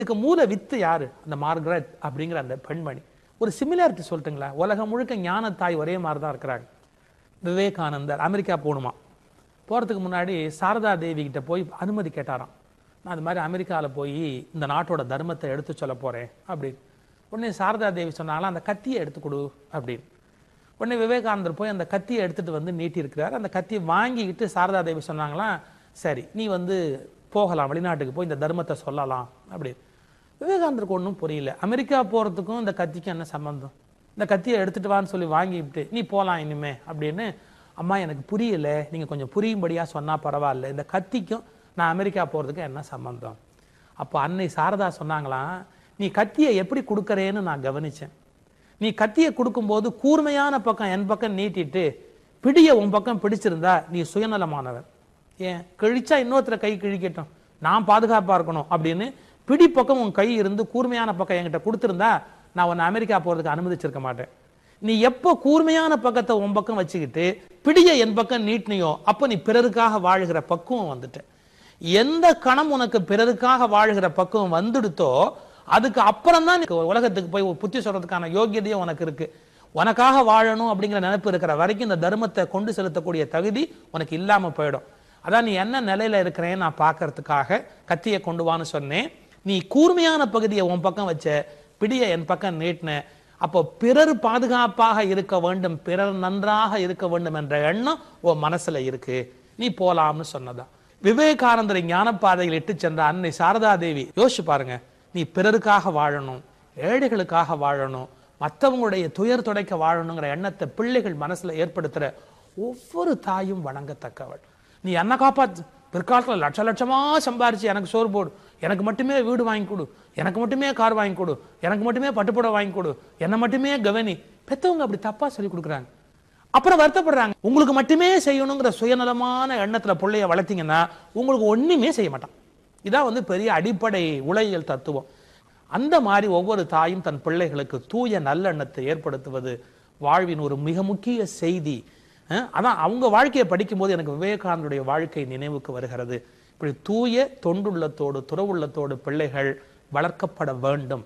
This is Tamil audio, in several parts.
இதுக்கு மூல வித்து யாரு அந்த மார்கரெட் அப்படிங்கிற அந்த பெண்மணி ஒரு சிமிலாரிட்டி சொல்லட்டுங்களா உலகம் முழுக்க ஞானத்தாய் ஒரே மாதிரி தான் இருக்கிறாங்க விவேகானந்தர் அமெரிக்கா போகணுமா போகிறதுக்கு முன்னாடி சாரதா தேவி கிட்ட போய் அனுமதி கேட்டாராம் நான் அது மாதிரி அமெரிக்காவில் போய் இந்த நாட்டோட தர்மத்தை எடுத்து சொல்ல போகிறேன் அப்படின்னு உடனே சாரதா தேவி சொன்னாங்களா அந்த கத்தியை எடுத்து கொடு அப்படின்னு உடனே விவேகானந்தர் போய் அந்த கத்தியை எடுத்துட்டு வந்து நீட்டி இருக்கிறார் அந்த கத்தியை வாங்கிக்கிட்டு சாரதா தேவி சொன்னாங்களாம் சரி நீ வந்து போகலாம் வெளிநாட்டுக்கு போய் இந்த தர்மத்தை சொல்லலாம் அப்படின்னு விவேகானந்தருக்கு ஒன்றும் புரியல அமெரிக்கா போகிறதுக்கும் இந்த கத்திக்கும் என்ன சம்பந்தம் இந்த கத்தியை எடுத்துட்டு வான்னு சொல்லி வாங்கிவிட்டு நீ போகலாம் இனிமே அப்படின்னு அம்மா எனக்கு புரியல நீங்கள் கொஞ்சம் புரியும்படியாக சொன்னால் பரவாயில்ல இந்த கத்திக்கும் நான் அமெரிக்கா போகிறதுக்கு என்ன சம்பந்தம் அப்போ அன்னை சாரதா சொன்னாங்களாம் நீ கத்தியை எப்படி கொடுக்கறேன்னு நான் கவனிச்சேன் நீ கத்தியை கொடுக்கும்போது கூர்மையான பக்கம் என் பக்கம் நீட்டிட்டு பிடிய உன் பக்கம் பிடிச்சிருந்தா நீ சுயநலமானவன் ஏன் கிழிச்சா இன்னொருத்தர கை கிழிக்கட்டும் நான் பாதுகாப்பா இருக்கணும் அப்படின்னு பிடி பக்கம் உன் கை இருந்து கூர்மையான பக்கம் என்கிட்ட கொடுத்திருந்தா நான் உன்னை அமெரிக்கா போறதுக்கு அனுமதிச்சிருக்க மாட்டேன் நீ எப்போ கூர்மையான பக்கத்தை உன் பக்கம் வச்சுக்கிட்டு பிடிய என் பக்கம் நீட்டினியோ அப்போ நீ பிறருக்காக வாழுகிற பக்குவம் வந்துட்ட எந்த கணம் உனக்கு பிறருக்காக வாழ்கிற பக்குவம் வந்துடுத்தோ அதுக்கு அப்புறம் தான் உலகத்துக்கு போய் ஒரு புத்தி சொல்றதுக்கான யோகியதையும் உனக்கு இருக்கு உனக்காக வாழணும் அப்படிங்கிற நினைப்பு இருக்கிற வரைக்கும் இந்த தர்மத்தை கொண்டு செலுத்தக்கூடிய தகுதி உனக்கு இல்லாம போயிடும் அதான் நீ என்ன நிலையில இருக்கிறேன்னு நான் பார்க்கறதுக்காக கத்தியை கொண்டு வான்னு சொன்னேன் நீ கூர்மையான பகுதியை உன் பக்கம் வச்ச பிடிய என் பக்கம் நீட்டின அப்போ பிறர் பாதுகாப்பாக இருக்க வேண்டும் பிறர் நன்றாக இருக்க வேண்டும் என்ற எண்ணம் உன் மனசுல இருக்கு நீ போலாம்னு சொன்னதா விவேகானந்தரை ஞானப்பாதையில் இட்டு சென்ற அன்னை சாரதா தேவி யோசிச்சு பாருங்க நீ பிறருக்காக வாழணும் ஏழைகளுக்காக வாழணும் மற்றவங்களுடைய துயர் துடைக்க வாழணுங்கிற எண்ணத்தை பிள்ளைகள் மனசுல ஏற்படுத்துற ஒவ்வொரு தாயும் வணங்கத்தக்கவள் நீ என்ன காப்பாத்து பிற்காலத்துல லட்ச லட்சமா சம்பாரிச்சு எனக்கு சோறு போடு எனக்கு மட்டுமே வீடு வாங்கி கொடு எனக்கு மட்டுமே கார் வாங்கி கொடு எனக்கு மட்டுமே பட்டுப்புடவை வாங்கி கொடு என்னை மட்டுமே கவனி பெத்தவங்க அப்படி தப்பா சொல்லி கொடுக்குறாங்க அப்புறம் வருத்தப்படுறாங்க உங்களுக்கு மட்டுமே செய்யணுங்கிற சுயநலமான எண்ணத்துல பிள்ளைய வளர்த்தீங்கன்னா உங்களுக்கு ஒண்ணுமே செய்ய மாட்டான் இதான் வந்து பெரிய அடிப்படை உலகியல் தத்துவம் அந்த மாதிரி ஒவ்வொரு தாயும் தன் பிள்ளைகளுக்கு தூய நல்லெண்ணத்தை ஏற்படுத்துவது வாழ்வின் ஒரு மிக முக்கிய செய்தி அஹ் அதான் அவங்க வாழ்க்கையை படிக்கும்போது எனக்கு விவேகானந்தருடைய வாழ்க்கை நினைவுக்கு வருகிறது இப்படி தூய தொண்டுள்ளத்தோடு துறவுள்ளத்தோடு பிள்ளைகள் வளர்க்கப்பட வேண்டும்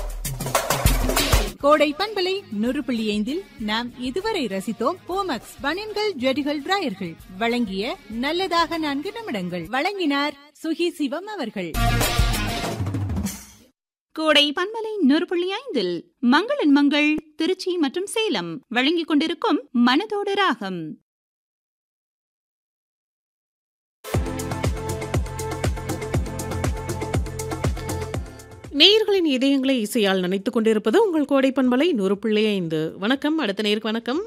கோடை பண்பலை நூறு புள்ளி ஐந்தில் நாம் இதுவரை ரசித்தோம் போமக்ஸ் பனியன்கள் ஜெடிகள் டிராயர்கள் வழங்கிய நல்லதாக நான்கு நிமிடங்கள் வழங்கினார் சுகி சிவம் அவர்கள் கோடை பன்மலை நூறு புள்ளி ஐந்தில் மங்களன் மங்கள் திருச்சி மற்றும் சேலம் வழங்கிக் கொண்டிருக்கும் மனதோடு ராகம் நேயர்களின் இதயங்களை இசையால் நினைத்துக் கொண்டிருப்பது உங்கள் கோடை பண்பலை நூறு புள்ளி ஐந்து வணக்கம் அடுத்த நேருக்கு வணக்கம்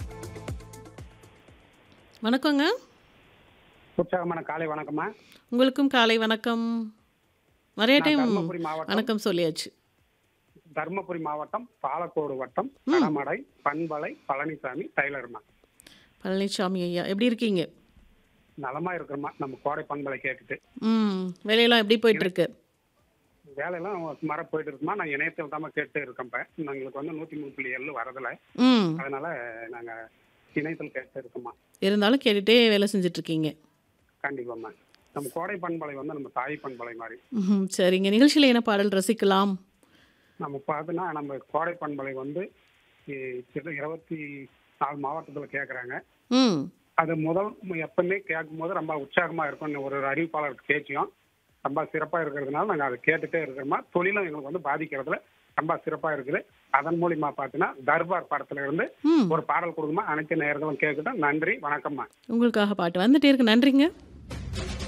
வணக்கங்க உற்சாகமான காலை வணக்கம்மா உங்களுக்கும் காலை வணக்கம் நிறைய நான் டைம் தர்மபுரி மாவட்டம் வணக்கம் சொல்லியாச்சு தருமபுரி மாவட்டம் பாலக்கோடு வட்டம் கடமடை பண்பலை பழனிசாமி டெய்லர்மா பழனிசாமி ஐயா எப்படி இருக்கீங்க நலமா இருக்கிறோமா நம்ம கோடை பண்பலை கேட்டுட்டு ம் வேலையெல்லாம் எப்படி போயிட்டு இருக்கு வேலையெல்லாம் சுமாரா போயிட்டு இருக்குமா நான் இணையத்தில் தான் கேட்டு இருக்கேன் இப்ப எங்களுக்கு வந்து நூத்தி மூணு புள்ளி ஏழு வரதில்ல ம் அதனால நாங்க இணையத்தில் கேட்டு இருக்கோமா இருந்தாலும் கேட்டுட்டே வேலை செஞ்சுட்டு இருக்கீங்க கண்டிப்பாம்மா நம்ம கோடை பண்பலை வந்து நம்ம தாய் பண்பலை மாதிரி ம் சரிங்க நிகழ்ச்சியில் என்ன பாடல் ரசிக்கலாம் நம்ம பார்த்தோன்னா நம்ம கோடை பண்பலை வந்து இ- கிட்ட இருபத்தி நாலு மாவட்டத்தில் கேட்குறாங்க ம் அது முதல் எப்பவுமே கேட்கும்போது ரொம்ப உற்சாகமா இருக்கும் ஒரு அறிவிப்பாளருக்கு பேச்சியும் ரொம்ப சிறப்பா இருக்கிறதுனால நாங்க அதை கேட்டுட்டே இருக்கிறோமா தொழிலும் எங்களுக்கு வந்து பாதிக்கிறதுல ரொம்ப சிறப்பா இருக்குது அதன் மூலியமா பார்த்தீங்கன்னா தர்பார் படத்துல இருந்து ம் ஒரு பாடல் கொடுக்குமா அனைத்து நேயர்களும் கேட்கட்டும் நன்றி வணக்கம்மா உங்களுக்காக பாட்டு வந்துட்டே இருக்கு நன்றிங்க